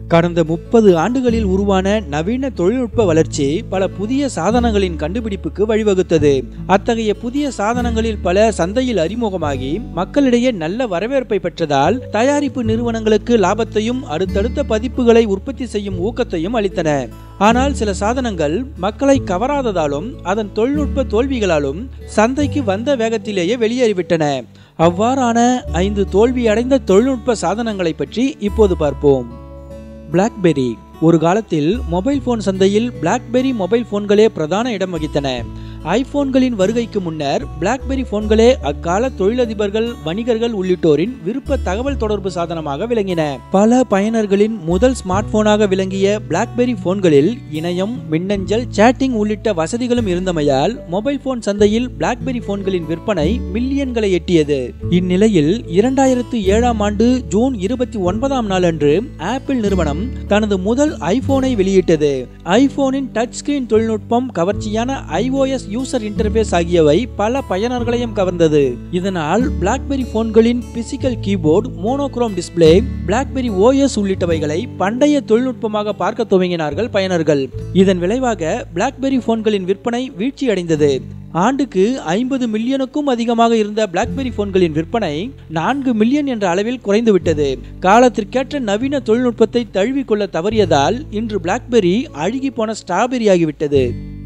கடந்த முப்பது ஆண்டுகளில் உருவான நவீன தொழில்நுட்ப வளர்ச்சி பல புதிய சாதனங்களின் கண்டுபிடிப்புக்கு வழிவகுத்தது அத்தகைய புதிய சாதனங்களில் பல சந்தையில் அறிமுகமாகி மக்களிடையே நல்ல வரவேற்பை பெற்றதால் தயாரிப்பு நிறுவனங்களுக்கு லாபத்தையும் அடுத்தடுத்த பதிப்புகளை உற்பத்தி செய்யும் ஊக்கத்தையும் அளித்தன ஆனால் சில சாதனங்கள் மக்களை கவராததாலும் அதன் தொழில்நுட்ப தோல்விகளாலும் சந்தைக்கு வந்த வேகத்திலேயே வெளியேறிவிட்டன அவ்வாறான ஐந்து தோல்வியடைந்த தொழில்நுட்ப சாதனங்களை பற்றி இப்போது பார்ப்போம் பிளாக்பெரி ஒரு காலத்தில் மொபைல் போன் சந்தையில் பிளாக்பெரி மொபைல் போன்களே பிரதான இடம் வகித்தன ஐபோன்களின் வருகைக்கு முன்னர் பிளாக்பெரி போன்களே அக்கால தொழிலதிபர்கள் வணிகர்கள் உள்ளிட்டோரின் விருப்ப தகவல் தொடர்பு சாதனமாக விளங்கின பல பயனர்களின் முதல் ஸ்மார்ட் போனாக விளங்கிய பிளாக்பெரி போன்களில் இணையம் மின்னஞ்சல் சேட்டிங் உள்ளிட்ட வசதிகளும் இருந்தமையால் மொபைல் போன் சந்தையில் பிளாக்பெரி போன்களின் விற்பனை மில்லியன்களை எட்டியது இந்நிலையில் இரண்டாயிரத்து ஏழாம் ஆண்டு ஜூன் இருபத்தி ஒன்பதாம் நாள் அன்று ஆப்பிள் நிறுவனம் தனது முதல் ஐபோனை வெளியிட்டது ஐபோனின் டச் ஸ்கிரீன் தொழில்நுட்பம் கவர்ச்சியான ஐஓஎஸ் யூசர் இன்டர்ஃபேஸ் ஆகியவை பல பயனர்களையும் கவர்ந்தது இதனால் பிளாக்பெரி போன்களின் physical keyboard monochrome display BlackBerry OS உள்ளிட்டவைகளை பண்டைய தொழில்நுட்பமாக பார்க்க துவங்கினார்கள் பயனர்கள் இதன் விளைவாக பிளாக்பெரி போன்களின் விற்பனை வீழ்ச்சியடைந்தது ஆண்டுக்கு ஐம்பது மில்லியனுக்கும் அதிகமாக இருந்த பிளாக்பெரி போன்களின் விற்பனை நான்கு மில்லியன் என்ற அளவில் குறைந்துவிட்டது காலத்திற்கேற்ற நவீன தொழில்நுட்பத்தை தழுவிக்கொள்ள தவறியதால் இன்று பிளாக்பெரி அழுகி போன ஸ்ட்ராபெரி ஆகிவிட்டது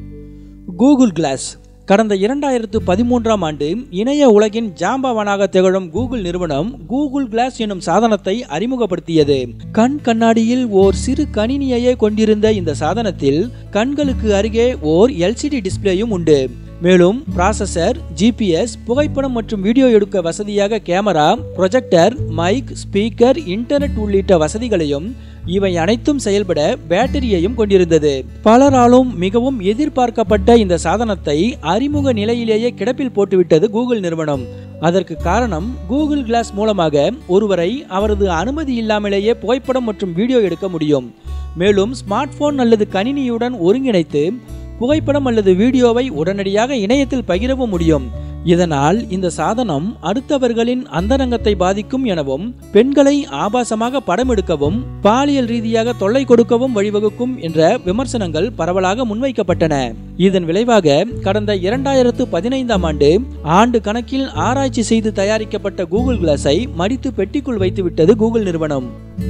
கூகுள் கிளாஸ் கடந்த இரண்டாயிரத்து பதிமூன்றாம் ஆண்டு இணைய உலகின் ஜாம்பவானாக திகழும் கூகுள் நிறுவனம் கூகுள் கிளாஸ் எனும் சாதனத்தை அறிமுகப்படுத்தியது கண் கண்ணாடியில் ஓர் சிறு கணினியையே கொண்டிருந்த இந்த சாதனத்தில் கண்களுக்கு அருகே ஓர் எல்சிடி டிஸ்பிளேயும் உண்டு மேலும் ப்ராசஸர் ஜிபிஎஸ் புகைப்படம் மற்றும் வீடியோ எடுக்க வசதியாக camera projector mic speaker internet உள்ளிட்ட வசதிகளையும் இவை அனைத்தும் செயல்பட பேட்டரியையும் கொண்டிருந்தது பலராலும் மிகவும் எதிர்பார்க்கப்பட்ட இந்த சாதனத்தை அறிமுக நிலையிலேயே கிடப்பில் போட்டுவிட்டது கூகுள் நிறுவனம் அதற்கு காரணம் கூகுள் கிளாஸ் மூலமாக ஒருவரை அவரது அனுமதி இல்லாமலேயே புகைப்படம் மற்றும் வீடியோ எடுக்க முடியும் மேலும் ஸ்மார்ட் போன் அல்லது கணினியுடன் ஒருங்கிணைத்து புகைப்படம் அல்லது வீடியோவை உடனடியாக இணையத்தில் பகிரவும் முடியும் இதனால் இந்த சாதனம் அடுத்தவர்களின் அந்தரங்கத்தை பாதிக்கும் எனவும் பெண்களை ஆபாசமாக படம் எடுக்கவும் பாலியல் ரீதியாக தொல்லை கொடுக்கவும் வழிவகுக்கும் என்ற விமர்சனங்கள் பரவலாக முன்வைக்கப்பட்டன இதன் விளைவாக கடந்த இரண்டாயிரத்து பதினைந்தாம் ஆண்டு ஆண்டு கணக்கில் ஆராய்ச்சி செய்து தயாரிக்கப்பட்ட கூகுள் கிளாஸை மடித்து பெட்டிக்குள் வைத்துவிட்டது கூகுள் நிறுவனம்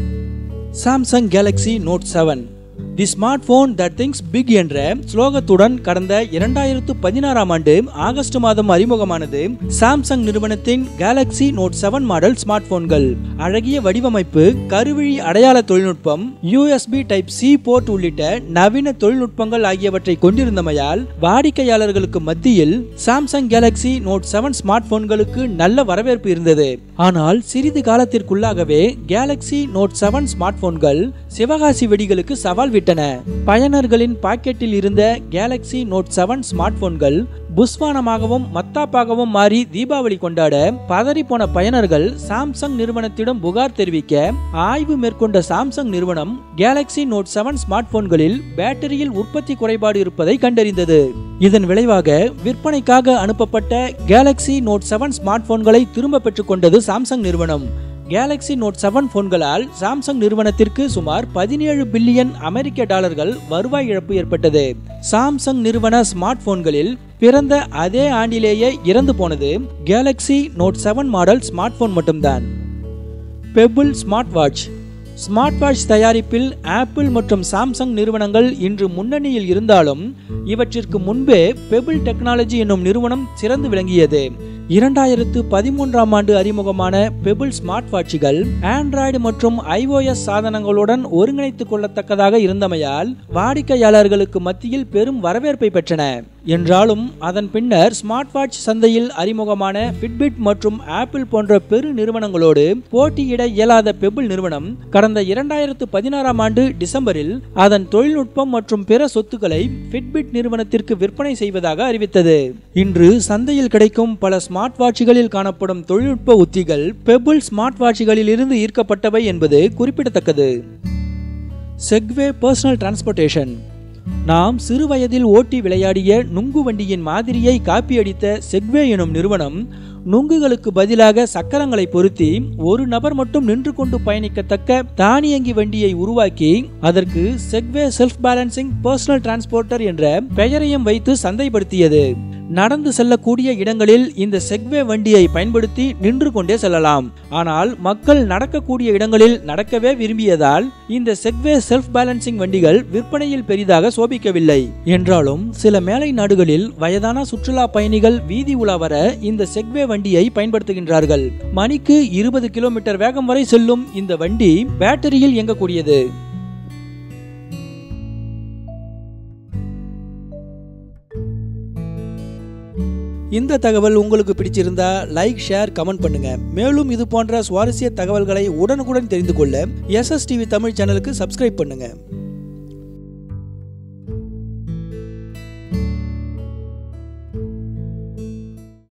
Samsung Galaxy Note seven the smart phone that thinks big என்ற ஸ்லோகத்துடன் கடந்த இரண்டாயிரத்து பதினாறாம் ஆண்டு ஆகஸ்ட் மாதம் அறிமுகமானது சாம்சங் நிறுவனத்தின் Galaxy Note seven model smart போன்கள் அழகிய வடிவமைப்பு கருவிழி அடையாள தொழில்நுட்பம் யூஎஸ்பி டைப் சி போர்ட் உள்ளிட்ட நவீன தொழில்நுட்பங்கள் ஆகியவற்றை கொண்டிருந்தமையால் வாடிக்கையாளர்களுக்கு மத்தியில் Samsung Galaxy Note seven smart போன்களுக்கு நல்ல வரவேற்பு இருந்தது ஆனால் சிறிது காலத்திற்குள்ளாகவே கேலக்ஸி நோட் செவன் ஸ்மார்ட் போன்கள் சிவகாசி வெடிகளுக்கு சவால் விட்டன பயனர்களின் பாக்கெட்டில் இருந்த கேலக்ஸி நோட் செவன் ஸ்மார்ட் போன்கள் புஸ்வானமாகவும் மத்தாப்பாகவும் மாறி தீபாவளி கொண்டாட பதறி போன பயனர்கள் சாம்சங் நிறுவனத்திடம் புகார் தெரிவிக்க ஆய்வு மேற்கொண்ட சாம்சங் நிறுவனம் கேலக்ஸி நோட் செவன் ஸ்மார்ட் போன்களில் பேட்டரியில் உற்பத்தி குறைபாடு இருப்பதை கண்டறிந்தது இதன் விளைவாக விற்பனைக்காக அனுப்பப்பட்ட கேலக்ஸி நோட் செவன் ஸ்மார்ட் போன்களை திரும்ப பெற்றுக்கொண்டது சாம்சங் நிறுவனம் கேலக்ஸி நோட் செவன் போன்களால் சாம்சங் நிறுவனத்திற்கு சுமார் பதினேழு பில்லியன் அமெரிக்க டாலர்கள் வருவாய் இழப்பு ஏற்பட்டது சாம்சங் நிறுவன ஸ்மார்ட் போன்களில் பிறந்த அதே ஆண்டிலேயே இறந்து போனது Galaxy Note seven model smart phone மட்டும்தான் Pebble smart watch smart watch தயாரிப்பில் ஆப்பிள் மற்றும் சாம்சங் நிறுவனங்கள் இன்று முன்னணியில் இருந்தாலும் இவற்றிற்கு முன்பே பெபிள் டெக்னாலஜி என்னும் நிறுவனம் சிறந்து விளங்கியது இரண்டாயிரத்து பதிமூன்றாம் ஆண்டு அறிமுகமான பெபிள் ஸ்மார்ட் வாட்சுகள் ஆண்ட்ராய்டு மற்றும் ஐஓஎஸ் சாதனங்களுடன் ஒருங்கிணைத்துக் கொள்ளத்தக்கதாக இருந்தமையால் வாடிக்கையாளர்களுக்கு மத்தியில் பெரும் வரவேற்பை பெற்றன என்றாலும் அதன் பின்னர் ஸ்மார்ட் வாட்ச் சந்தையில் அறிமுகமான ஃபிட்பிட் மற்றும் ஆப்பிள் போன்ற பெரு நிறுவனங்களோடு போட்டியிட இயலாத பெபிள் நிறுவனம் கடந்த இரண்டாயிரத்து பதினாறாம் ஆண்டு டிசம்பரில் அதன் தொழில்நுட்பம் மற்றும் பிற சொத்துக்களை ஃபிட்பிட் நிறுவனத்திற்கு விற்பனை செய்வதாக அறிவித்தது இன்று சந்தையில் கிடைக்கும் பல ஸ்மார்ட் வாட்சுகளில் காணப்படும் தொழில்நுட்ப உத்திகள் பெபிள் ஸ்மார்ட் வாட்சுகளில் இருந்து ஈர்க்கப்பட்டவை என்பது குறிப்பிடத்தக்கது செக்வே பர்சனல் டிரான்ஸ்போர்ட்டேஷன் நாம் சிறு வயதில் ஓட்டி விளையாடிய நுங்கு வண்டியின் மாதிரியை காப்பியடித்த செக்வே எனும் நிறுவனம் நுங்குகளுக்கு பதிலாக சக்கரங்களை பொருத்தி ஒரு நபர் மட்டும் நின்று கொண்டு பயணிக்கத்தக்க தானியங்கி வண்டியை உருவாக்கி அதற்கு Segway self balancing personal transporter என்ற பெயரையும் வைத்து சந்தைப்படுத்தியது நடந்து செல்லக்கூடிய இடங்களில் இந்த செக்வே வண்டியை பயன்படுத்தி நின்று கொண்டே செல்லலாம் ஆனால் மக்கள் நடக்கக்கூடிய இடங்களில் நடக்கவே விரும்பியதால் இந்த செக்வே செல்ஃப் பேலன்சிங் வண்டிகள் விற்பனையில் பெரிதாக சோபிக்கவில்லை என்றாலும் சில மேலை நாடுகளில் வயதான சுற்றுலா பயணிகள் வீதி உலா வர இந்த செக்வே வண்டியை பயன்படுத்துகின்றார்கள் மணிக்கு இருபது கிலோமீட்டர் வேகம் வரை செல்லும் இந்த வண்டி பேட்டரியில் இயங்கக்கூடியது இந்த தகவல் உங்களுக்கு பிடிச்சிருந்தா லைக் ஷேர் கமெண்ட் பண்ணுங்க மேலும் இது போன்ற சுவாரஸ்ய தகவல்களை உடனுக்குடன் தெரிந்து கொள்ள எஸ்எஸ் டிவி தமிழ் சேனலுக்கு சப்ஸ்கிரைப் பண்ணுங்க